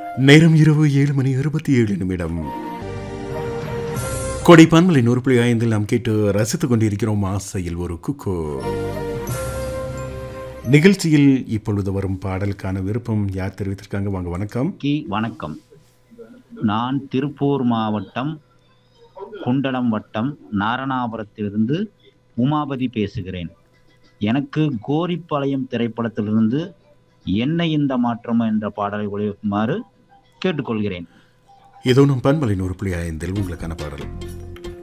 நேரம் இரவு ஏழு மணி இருபத்தி ஏழு நிமிடம் கொடை பன்மலை நூறு புள்ளி ஐந்தில் நாம் கேட்டு ரசித்துக் கொண்டிருக்கிறோம் ஆசையில் ஒரு குக்கு நிகழ்ச்சியில் இப்பொழுது வரும் பாடலுக்கான விருப்பம் யார் தெரிவித்திருக்காங்க வாங்க வணக்கம் கி வணக்கம் நான் திருப்பூர் மாவட்டம் குண்டலம் வட்டம் நாரணாபுரத்திலிருந்து உமாபதி பேசுகிறேன் எனக்கு கோரிப்பாளையம் திரைப்படத்திலிருந்து என்ன இந்த மாற்றம் என்ற பாடலை ஒளிபரப்புமாறு கேட்டுக்கொள்கிறேன் ஏதோ நம் பன்மலை நூறு புள்ளி ஐந்தில் உங்களுக்கான பாடல்